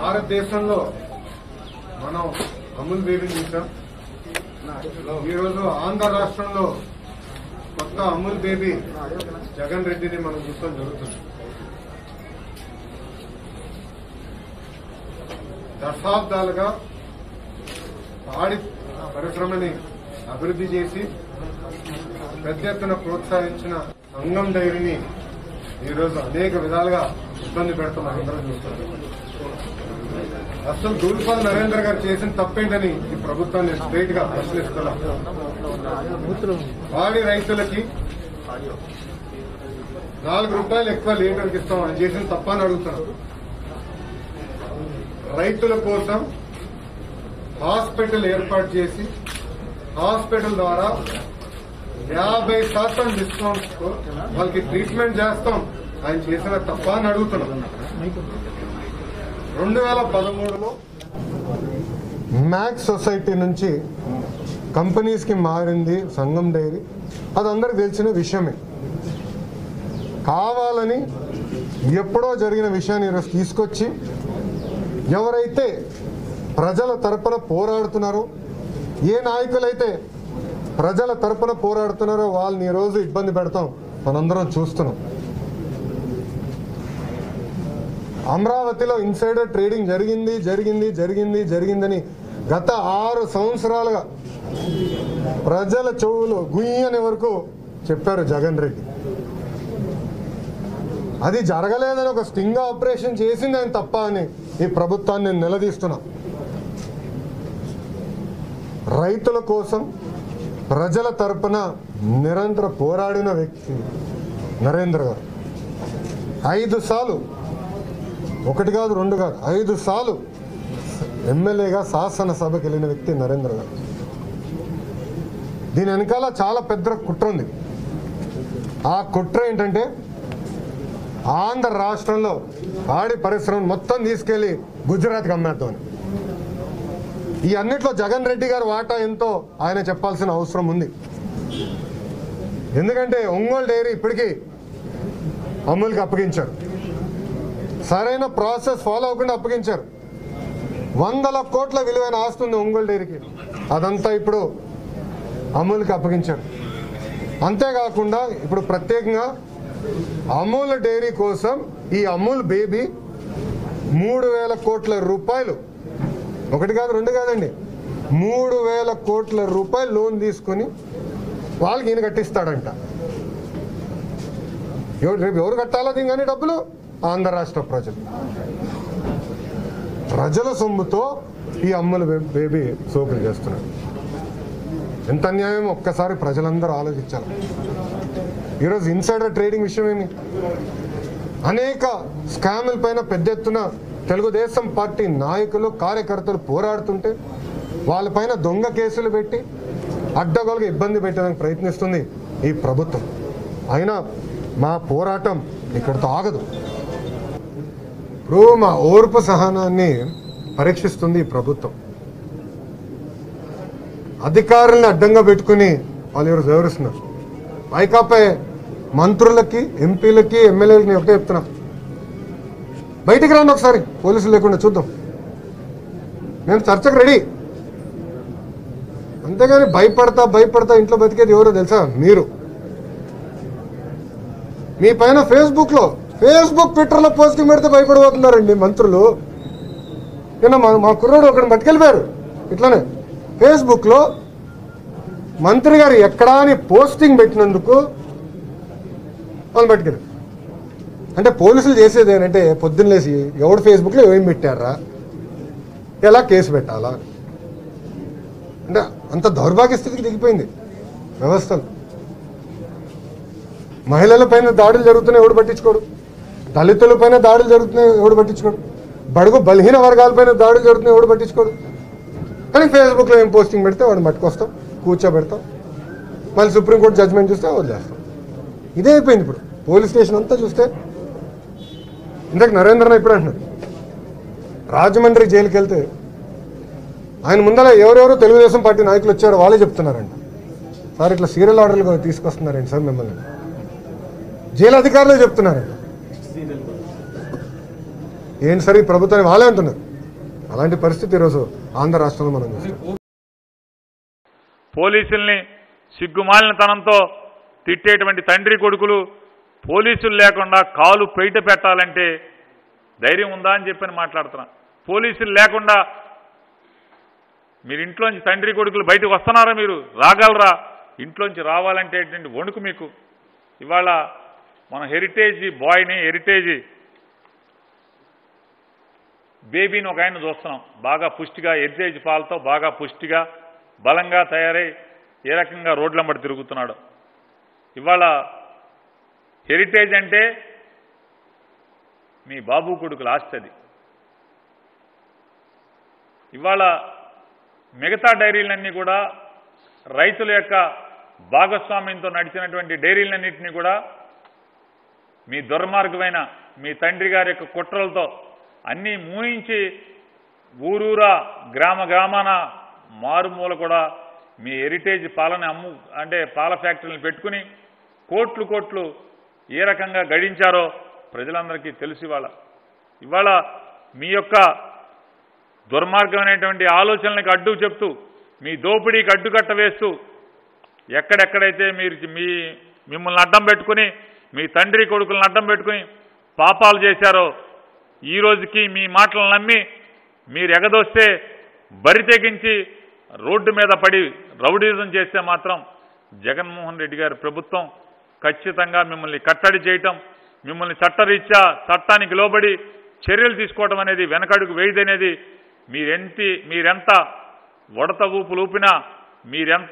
భారతదేశంలో మనం అమూల్ బేబీని చూసాం ఈరోజు ఆంధ్ర రాష్ట్రంలో కొత్త అమూల్ బేబీ జగన్ రెడ్డిని మనం చూస్తాం జరుగుతుంది దశాబ్దాలుగా పాడి పరిశ్రమని అభివృద్ధి చేసి పెద్ద ఎత్తున ప్రోత్సహించిన సంగం డైరీని ఈరోజు అనేక విధాలుగా ఇబ్బంది పెడతాం అందరం చూస్తున్నాం అసలు దూల్పాల్ నరేంద్ర గారు చేసిన తప్పేంటని ఈ ప్రభుత్వాన్ని స్ట్రైట్ గా ప్రశ్నిస్తున్నాం పాడి రైతులకి నాలుగు రూపాయలు ఎక్కువ లీటర్కి ఇస్తాం అని చేసిన తప్ప అని అడుగుతున్నాం రైతుల కోసం హాస్పిటల్ ఏర్పాటు చేసి హాస్పిటల్ ద్వారా యాభై శాతం డిస్కౌంట్స్ తో వాళ్ళకి ట్రీట్మెంట్ చేస్తాం ఆయన చేసిన తప్ప అని అడుగుతున్నాం రెండు వేల పదమూడులో మ్యాక్స్ సొసైటీ నుంచి కంపెనీస్ కి మారింది సంగం డైరీ అది అందరికి తెలిసిన విషయమే కావాలని ఎప్పుడో జరిగిన విషయాన్ని ఈరోజు తీసుకొచ్చి ఎవరైతే ప్రజల తరపున పోరాడుతున్నారో ఏ నాయకులైతే ప్రజల తరపున పోరాడుతున్నారో వాళ్ళని ఈరోజు ఇబ్బంది పెడతాం మనందరం చూస్తున్నాం అమరావతిలో ఇన్సైడర్ ట్రేడింగ్ జరిగింది జరిగింది జరిగింది జరిగిందని గత ఆరు సంవత్సరాలుగా ప్రజల చెవులు గుయ్యని వరకు చెప్పారు జగన్ రెడ్డి అది జరగలేదని ఒక స్టింగ్ ఆపరేషన్ చేసింది ఆయన తప్ప అని ఈ ప్రభుత్వాన్ని నేను నిలదీస్తున్నా రైతుల కోసం ప్రజల తరపున నిరంతర పోరాడిన వ్యక్తి నరేంద్ర గారు ఐదు సార్లు ఒకటి కాదు రెండు కాదు ఐదు సార్లు ఎమ్మెల్యేగా శాసనసభకి వెళ్ళిన వ్యక్తి నరేంద్ర గారు దీని వెనకాల చాలా పెద్ద కుట్ర ఉంది ఆ కుట్ర ఏంటంటే ఆంధ్ర రాష్ట్రంలో ఆడి పరిశ్రమ మొత్తం తీసుకెళ్లి గుజరాత్కి అమ్మేద్దామని ఈ అన్నిట్లో జగన్ రెడ్డి గారి వాటా ఎంతో ఆయన చెప్పాల్సిన అవసరం ఉంది ఎందుకంటే ఒంగోలు డైరీ ఇప్పటికీ అమూల్కి అప్పగించారు సరైన ప్రాసెస్ ఫాలో అవ్వకుండా అప్పగించారు వందల కోట్ల విలువైన ఆస్తి ఉంది ఒంగోలు డైరీకి అదంతా ఇప్పుడు అమూల్కి అప్పగించారు అంతేకాకుండా ఇప్పుడు ప్రత్యేకంగా అమూల్ డైరీ కోసం ఈ అమూల్ బేబీ మూడు వేల కోట్ల రూపాయలు ఒకటి కాదు రెండు కాదండి మూడు వేల కోట్ల రూపాయలు లోన్ తీసుకొని వాళ్ళకి ఈయన కట్టిస్తాడంట ఎవరు రేపు ఎవరు కట్టాలో దీని కానీ డబ్బులు ఆంధ్ర రాష్ట్ర ప్రజలు ప్రజల సొమ్ముతో ఈ అమ్మల బే- బేబీ సోకులు చేస్తున్నారు ఎంత అన్యాయం ఒక్కసారి ప్రజలందరూ ఆలోచించాలి ఈరోజు ఇన్సైడర్ ట్రేడింగ్ విషయం ఏమి అనేక స్కాముల పైన పెద్ద ఎత్తున తెలుగుదేశం పార్టీ నాయకులు కార్యకర్తలు పోరాడుతుంటే వాళ్ళపైన దొంగ కేసులు పెట్టి అడ్డగోలుగా ఇబ్బంది పెట్టడానికి ప్రయత్నిస్తుంది ఈ ప్రభుత్వం అయినా మా పోరాటం ఇక్కడితో ఆగదు ఇప్పుడు మా ఓర్పు సహనాన్ని పరీక్షిస్తుంది ఈ ప్రభుత్వం అధికారుల్ని అడ్డంగా పెట్టుకుని వాళ్ళు ఎవరు వివరిస్తున్నారు వైకాపా మంత్రులకి ఎంపీలకి ఎమ్మెల్యేలకి నేను ఒకటే చెప్తున్నా బయటికి రండి ఒకసారి పోలీసులు లేకుండా చూద్దాం మేము చర్చకు రెడీ అంతేగాని భయపడతా భయపడతా ఇంట్లో బతికేది ఎవరో తెలుసా మీరు మీ పైన ఫేస్బుక్ లో ఫేస్బుక్ ట్విట్టర్ లో పోస్టింగ్ పెడితే భయపడిపోతున్నారండి మంత్రులు నిన్న మా మా కుర్రాడు ఒకటి పట్టుకెళ్ళిపోయారు ఇట్లానే ఫేస్బుక్ లో మంత్రి గారు ఎక్కడా అని పోస్టింగ్ పెట్టినందుకు వాళ్ళు పట్టుకెళ్ళారు అంటే పోలీసులు చేసేది ఏంటంటే పొద్దున్న లేసి ఎవడు ఫేస్బుక్లో ఏం పెట్టారా ఎలా కేసు పెట్టాలా అంటే అంత దౌర్భాగ్య స్థితికి దిగిపోయింది వ్యవస్థలు మహిళల పైన దాడులు జరుగుతున్నాయి ఎవడు పట్టించుకోడు దళితుల పైన దాడులు జరుగుతున్నాయి ఎవడు పట్టించుకోడు బడుగు బలహీన వర్గాలపైన దాడులు జరుగుతున్నాయి ఎవడు పట్టించుకోడు కానీ ఫేస్బుక్లో ఏం పోస్టింగ్ పెడితే వాడిని పట్టుకొస్తాం కూర్చోబెడతాం మళ్ళీ సుప్రీంకోర్టు జడ్జ్మెంట్ చూస్తే వదిలేస్తాం ఇదే అయిపోయింది ఇప్పుడు పోలీస్ స్టేషన్ అంతా చూస్తే ఇందాక నరేంద్రన ఇప్పుడు అంటున్నారు రాజమండ్రి జైలుకి వెళ్తే ఆయన ముందర ఎవరెవరో తెలుగుదేశం పార్టీ నాయకులు వచ్చారో వాళ్ళే చెప్తున్నారంట సార్ ఇట్లా సీరియల్ ఆర్డర్లు తీసుకొస్తున్నారండి సార్ మిమ్మల్ని జైలు అధికారులే చెప్తున్నారంట ఏంటి సార్ ఈ ప్రభుత్వాన్ని వాళ్ళే అంటున్నారు అలాంటి పరిస్థితి ఈరోజు ఆంధ్ర రాష్ట్రంలో మనం చూస్తాం పోలీసుల్ని సిగ్గుమాలిన తనంతో తిట్టేటువంటి తండ్రి కొడుకులు పోలీసులు లేకుండా కాలు పెయిట పెట్టాలంటే ధైర్యం ఉందా అని చెప్పని మాట్లాడుతున్నా పోలీసులు లేకుండా మీరు ఇంట్లోంచి తండ్రి కొడుకులు బయటకు వస్తున్నారా మీరు రాగలరా ఇంట్లోంచి రావాలంటే ఏంటంటే వణుకు మీకు ఇవాళ మన హెరిటేజ్ బాయ్ని హెరిటేజ్ బేబీని ఒక ఆయన చూస్తున్నాం బాగా పుష్టిగా హెరిటేజ్ పాలతో బాగా పుష్టిగా బలంగా తయారై ఏ రకంగా రోడ్లంబడి తిరుగుతున్నాడు ఇవాళ హెరిటేజ్ అంటే మీ బాబు కొడుకుల ఆస్తి అది ఇవాళ మిగతా డైరీలన్నీ కూడా రైతుల యొక్క భాగస్వామ్యంతో నడిచినటువంటి డైరీలన్నింటినీ కూడా మీ దుర్మార్గమైన మీ తండ్రి గారి యొక్క కుట్రలతో అన్నీ మూయించి ఊరూరా గ్రామ గ్రామాన మారుమూల కూడా మీ హెరిటేజ్ పాలన అమ్ము అంటే పాల ఫ్యాక్టరీలను పెట్టుకుని కోట్లు కోట్లు ఏ రకంగా గడించారో ప్రజలందరికీ తెలుసు ఇవాళ ఇవాళ మీ యొక్క దుర్మార్గమైనటువంటి ఆలోచనలకు అడ్డు చెప్తూ మీ దోపిడీకి అడ్డుకట్ట వేస్తూ ఎక్కడెక్కడైతే మీరు మీ మిమ్మల్ని అడ్డం పెట్టుకుని మీ తండ్రి కొడుకులను అడ్డం పెట్టుకుని పాపాలు చేశారో ఈ రోజుకి మీ మాటలను నమ్మి మీరు ఎగదోస్తే బరి తెగించి రోడ్డు మీద పడి రౌడీజం చేస్తే మాత్రం జగన్మోహన్ రెడ్డి గారి ప్రభుత్వం ఖచ్చితంగా మిమ్మల్ని కట్టడి చేయటం మిమ్మల్ని చట్టరీత్యా చట్టానికి లోబడి చర్యలు తీసుకోవడం అనేది వెనకడుగు వేయదనేది మీరెంతి మీరెంత ఉడత ఊపులు ఊపినా మీరెంత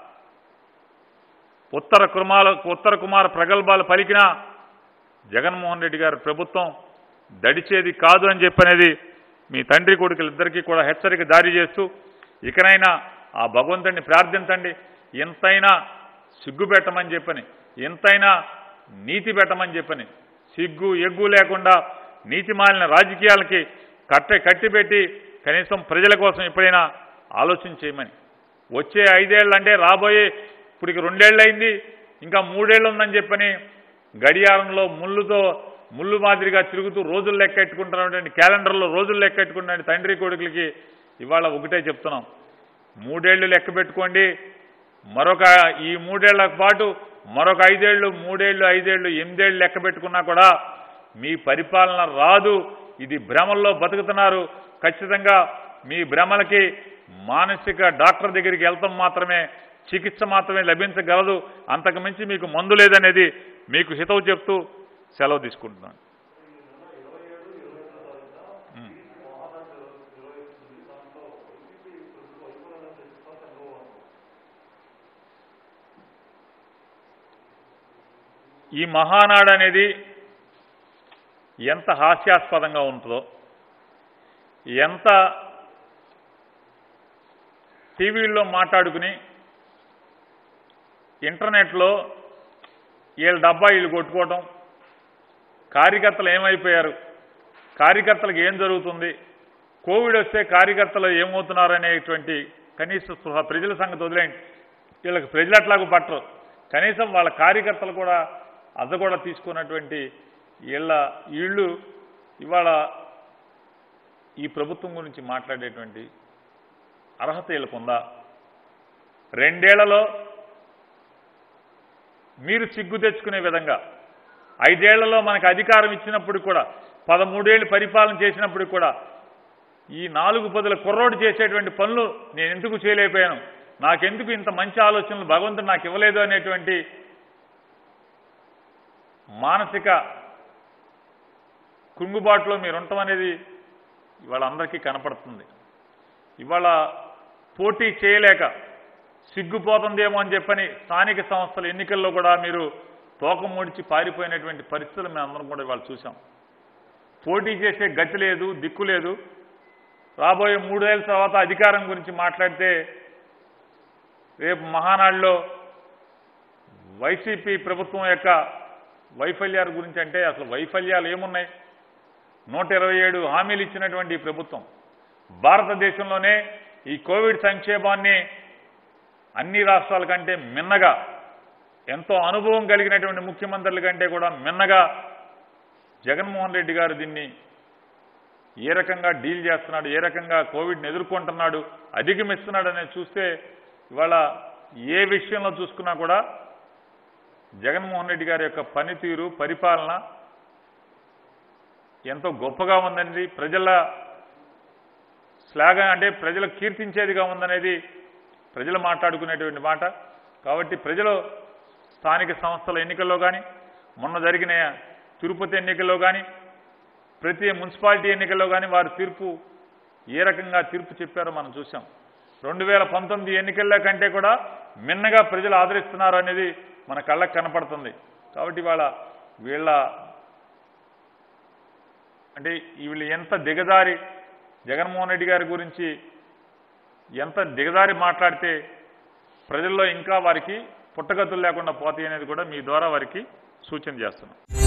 ఉత్తర కుమార ఉత్తర కుమార ప్రగల్భాలు పలికినా జగన్మోహన్ రెడ్డి గారి ప్రభుత్వం దడిచేది కాదు అని చెప్పనేది మీ తండ్రి కొడుకులిద్దరికీ కూడా హెచ్చరిక జారీ చేస్తూ ఇకనైనా ఆ భగవంతుడిని ప్రార్థించండి ఎంతైనా సిగ్గు పెట్టమని చెప్పని ఎంతైనా నీతి పెట్టమని చెప్పని సిగ్గు ఎగ్గు లేకుండా నీతి మాలిన రాజకీయాలకి కట్టె కట్టిపెట్టి కనీసం ప్రజల కోసం ఎప్పుడైనా ఆలోచన చేయమని వచ్చే ఐదేళ్ళు అంటే రాబోయే ఇప్పటికి రెండేళ్ళు అయింది ఇంకా మూడేళ్ళు ఉందని చెప్పని గడియారంలో ముళ్ళుతో ముళ్ళు మాదిరిగా తిరుగుతూ రోజులు లెక్కెట్టుకుంటున్నటువంటి క్యాలెండర్లో రోజులు లెక్కెట్టుకున్న తండ్రి కొడుకులకి ఇవాళ ఒకటే చెప్తున్నాం మూడేళ్లు లెక్క పెట్టుకోండి మరొక ఈ మూడేళ్ల పాటు మరొక ఐదేళ్లు మూడేళ్లు ఐదేళ్లు ఎనిమిదేళ్లు లెక్క పెట్టుకున్నా కూడా మీ పరిపాలన రాదు ఇది భ్రమల్లో బతుకుతున్నారు ఖచ్చితంగా మీ భ్రమలకి మానసిక డాక్టర్ దగ్గరికి వెళ్తాం మాత్రమే చికిత్స మాత్రమే లభించగలదు అంతకు మించి మీకు మందు లేదనేది మీకు హితవు చెప్తూ సెలవు తీసుకుంటున్నాను ఉమ్. ఈ మహానాడు అనేది ఎంత హాస్యాస్పదంగా ఉంటుందో ఎంత టీవీల్లో మాట్లాడుకుని ఇంటర్నెట్లో వీళ్ళ డబ్బా వీళ్ళు కొట్టుకోవటం కార్యకర్తలు ఏమైపోయారు కార్యకర్తలకు ఏం జరుగుతుంది కోవిడ్ వస్తే కార్యకర్తలు ఏమవుతున్నారు అనేటువంటి కనీస స్పృహ ప్రజల సంగతి వదిలేండి వీళ్ళకి ప్రజలు అట్లాగూ పట్టరు కనీసం వాళ్ళ కార్యకర్తలు కూడా అద్ద కూడా తీసుకున్నటువంటి వీళ్ళ వీళ్ళు ఇవాళ ఈ ప్రభుత్వం గురించి మాట్లాడేటువంటి అర్హత వీళ్ళకుందా రెండేళ్లలో మీరు సిగ్గు తెచ్చుకునే విధంగా ఐదేళ్లలో మనకు అధికారం ఇచ్చినప్పుడు కూడా పదమూడేళ్ళు పరిపాలన చేసినప్పుడు కూడా ఈ నాలుగు పదుల కుర్రోడు చేసేటువంటి పనులు నేను ఎందుకు చేయలేకపోయాను నాకెందుకు ఇంత మంచి ఆలోచనలు భగవంతుడు నాకు ఇవ్వలేదు అనేటువంటి మానసిక కుంగుబాటులో మీరు ఉండటం అనేది ఇవాళ అందరికీ కనపడుతుంది ఇవాళ పోటీ చేయలేక సిగ్గుపోతుందేమో అని చెప్పని స్థానిక సంస్థల ఎన్నికల్లో కూడా మీరు తోక ముడిచి పారిపోయినటువంటి పరిస్థితులు మేము అందరం కూడా ఇవాళ చూసాం పోటీ చేసే గతి లేదు దిక్కు లేదు రాబోయే మూడేళ్ళ తర్వాత అధికారం గురించి మాట్లాడితే రేపు మహానాడులో వైసీపీ ప్రభుత్వం యొక్క వైఫల్యాల గురించి అంటే అసలు వైఫల్యాలు ఏమున్నాయి నూట ఇరవై ఏడు హామీలు ఇచ్చినటువంటి ఈ ప్రభుత్వం భారతదేశంలోనే ఈ కోవిడ్ సంక్షేమాన్ని అన్ని రాష్ట్రాల కంటే మిన్నగా ఎంతో అనుభవం కలిగినటువంటి ముఖ్యమంత్రుల కంటే కూడా మిన్నగా జగన్మోహన్ రెడ్డి గారు దీన్ని ఏ రకంగా డీల్ చేస్తున్నాడు ఏ రకంగా కోవిడ్ని ఎదుర్కొంటున్నాడు అధిగమిస్తున్నాడు అనేది చూస్తే ఇవాళ ఏ విషయంలో చూసుకున్నా కూడా జగన్మోహన్ రెడ్డి గారి యొక్క పనితీరు పరిపాలన ఎంతో గొప్పగా ఉందనేది ప్రజల శ్లాఘ అంటే ప్రజలు కీర్తించేదిగా ఉందనేది ప్రజలు మాట్లాడుకునేటువంటి మాట కాబట్టి ప్రజలు స్థానిక సంస్థల ఎన్నికల్లో కానీ మొన్న జరిగిన తిరుపతి ఎన్నికల్లో కానీ ప్రతి మున్సిపాలిటీ ఎన్నికల్లో కానీ వారి తీర్పు ఏ రకంగా తీర్పు చెప్పారో మనం చూసాం రెండు వేల పంతొమ్మిది ఎన్నికల్లో కంటే కూడా మిన్నగా ప్రజలు ఆదరిస్తున్నారు అనేది మన కళ్ళకు కనపడుతుంది కాబట్టి వాళ్ళ వీళ్ళ అంటే వీళ్ళు ఎంత దిగజారి జగన్మోహన్ రెడ్డి గారి గురించి ఎంత దిగజారి మాట్లాడితే ప్రజల్లో ఇంకా వారికి పుట్టగతులు లేకుండా పోతాయి అనేది కూడా మీ ద్వారా వారికి సూచన చేస్తున్నాం